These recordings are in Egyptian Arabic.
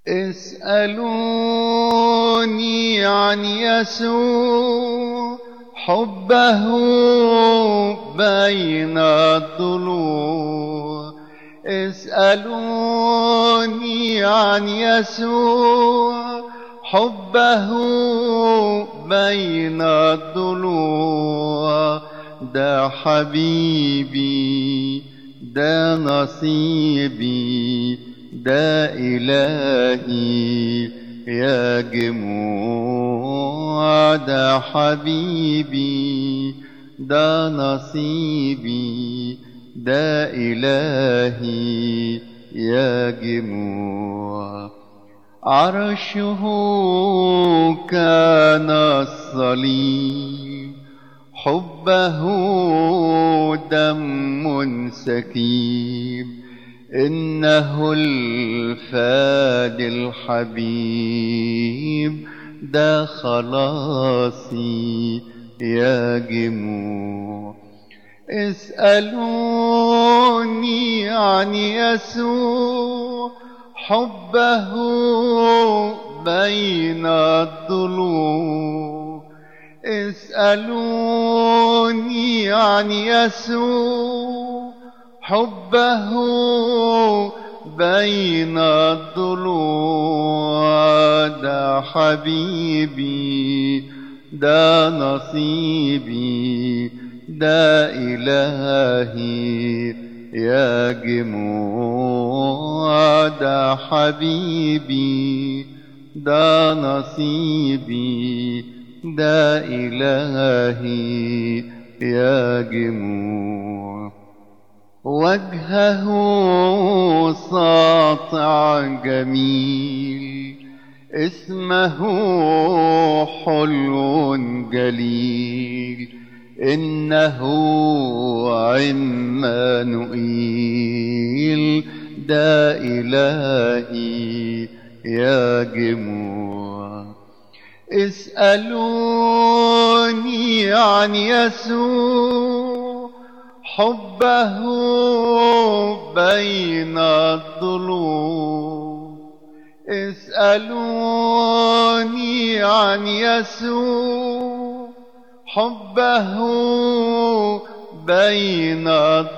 اسألوني عن يسوع حبه بين الضلوع اسألوني عن يسوع حبه بين الضلوع ده حبيبي ده نصيبي ده إلهي يا جموع ده حبيبي ده نصيبي ده إلهي يا جموع عرشه كان الصليب حبه دم سكيب إنه الفاد الحبيب ده خلاصي يا جموع اسألوني عن يسوع حبه بين الضلوع اسألوني عن يسوع حبه بين الضلوع ده حبيبي ده نصيبي ده إلهي يا جموع ده حبيبي ده نصيبي ده إلهي يا جموع وجهه ساطع جميل اسمه حلو جليل إنه عمانوئيل ده إلهي يا جموع اسألوني عن يسوع حبه بين الضلوع اسألوني عن يسوع حبه بين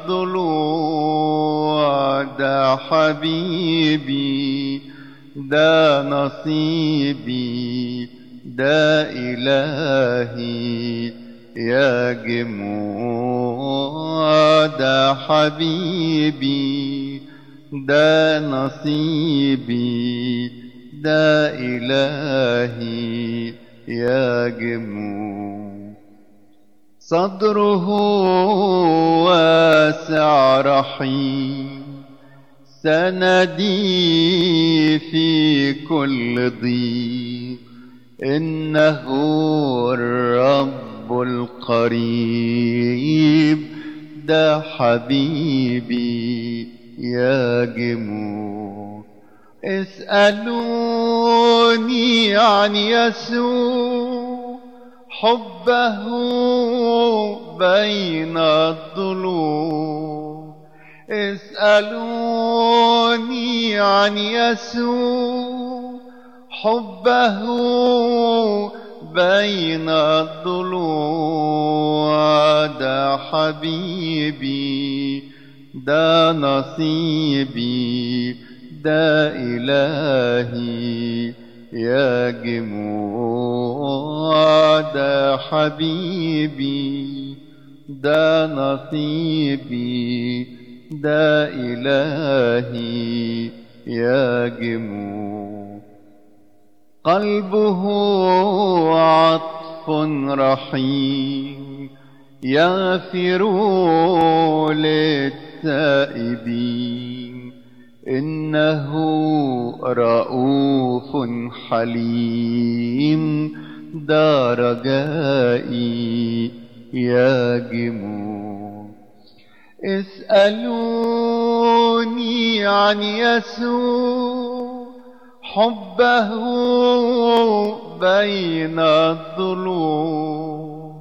الضلوع ده حبيبي ده نصيبي ده إلهي يا جموع ده حبيبي ده نصيبي ده إلهي يا جموع صدره واسع رحيم سندي في كل ضيق إنه الرب القريب ده حبيبي يا جموع اسألوني عن يسوع حبه بين الضلوع اسألوني عن يسوع حبه بين الضلوع ده حبيبي ده نصيبي ده إلهي يا جموع ده حبيبي ده نصيبي ده إلهي يا جموع قلبه عطف رحيم يغفر للتائبين إنه رؤوف حليم ده رجائي يا جموع اسألوني عن يسوع حبه بين الضلوع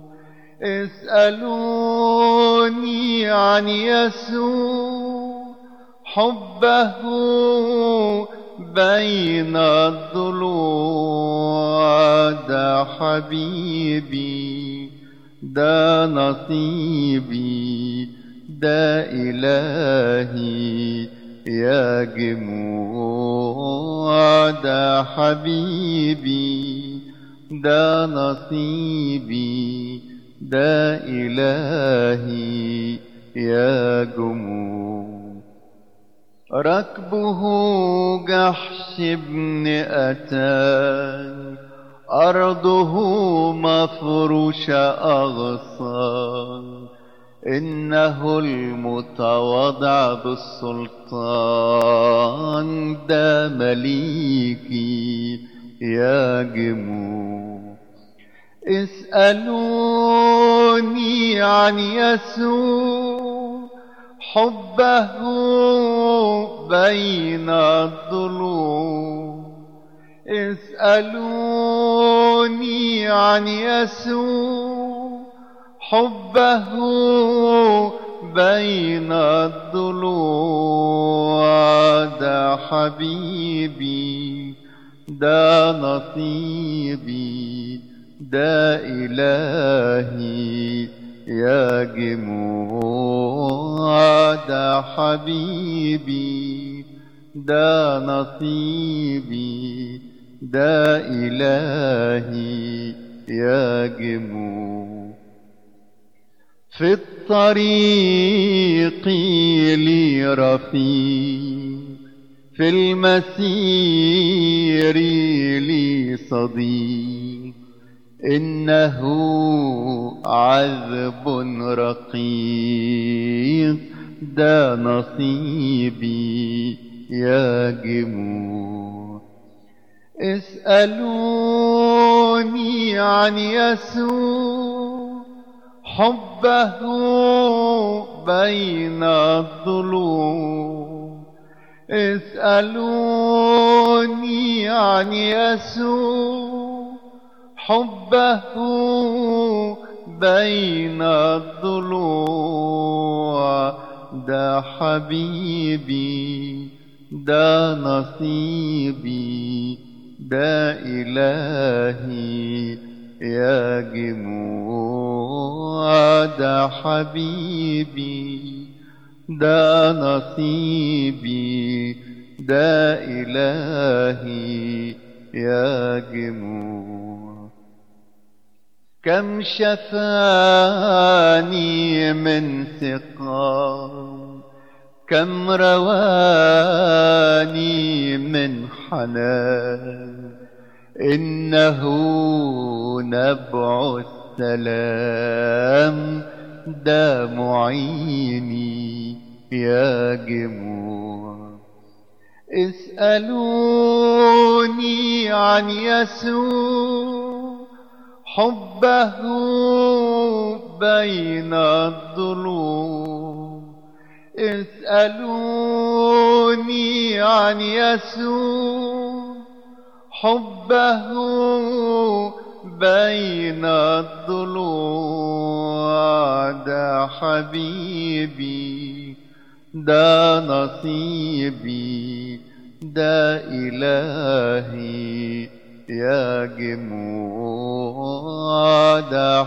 اسألوني عن يسوع حبه بين الضلوع ده حبيبي ده نصيبي ده إلهي يا جموع ده حبيبي ده نصيبي ده إلهي يا جموع ركبه جحش ابن أتان أرضه مفروشة أغصان إنه المتواضع بالسلطان ده مليكي يا جموع اسألوني عن يسوع حبه بين الضلوع اسألوني عن يسوع حبه بين الضلوع ده حبيبي ده نصيبي ده إلهي يا جموع ده حبيبي ده نصيبي ده إلهي يا جموع في الطريق لي رفيق في المسير لي صديق إنه عذب رقيق ده نصيبي يا جموع اسألوني عن يسوع حبه بين الضلوع اسألوني عن يسوع حبه بين الضلوع ده حبيبي ده نصيبي ده إلهي يا جموع ده حبيبي ده نصيبي ده إلهي يا جموع كم شفاني من سقام كم رواني من حنان إنه نبع السلام ده معيني يا جموع اسألوني عن يسوع حبه بين الضلوع اسألوني عن يسوع حبه بين الضلوع ده حبيبي ده نصيبي ده إلهي يا جموع ده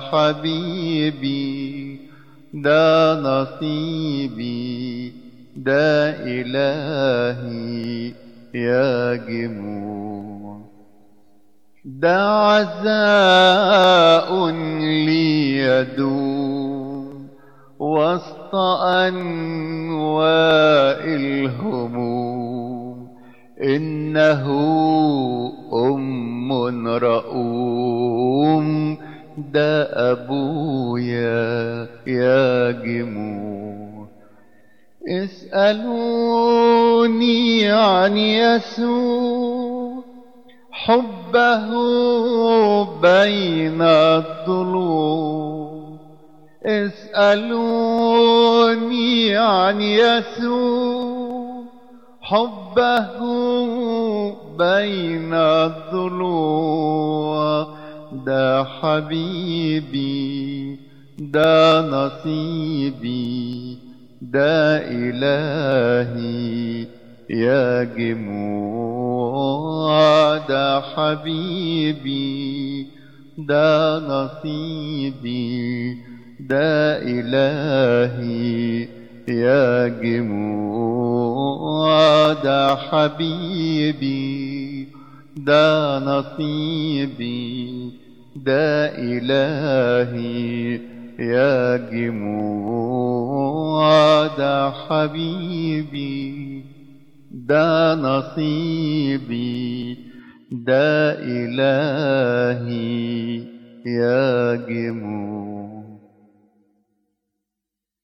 حبيبي ده نصيبي ده إلهي يا جموع ده عزاء لي يدوم وسط أنواء الهموم إنه أم رؤوم ده أبويا يا جموع اسألوني عن يسوع حبه بين الضلوع اسألوني عن يسوع حبه بين الضلوع ده حبيبي ده نصيبي ده إلهي يا جموع ده حبيبي ده نصيبي ده إلهي يا جموع ده حبيبي ده نصيبي ده إلهي يا جموع ده حبيبي ده نصيبي ده إلهي يا جموع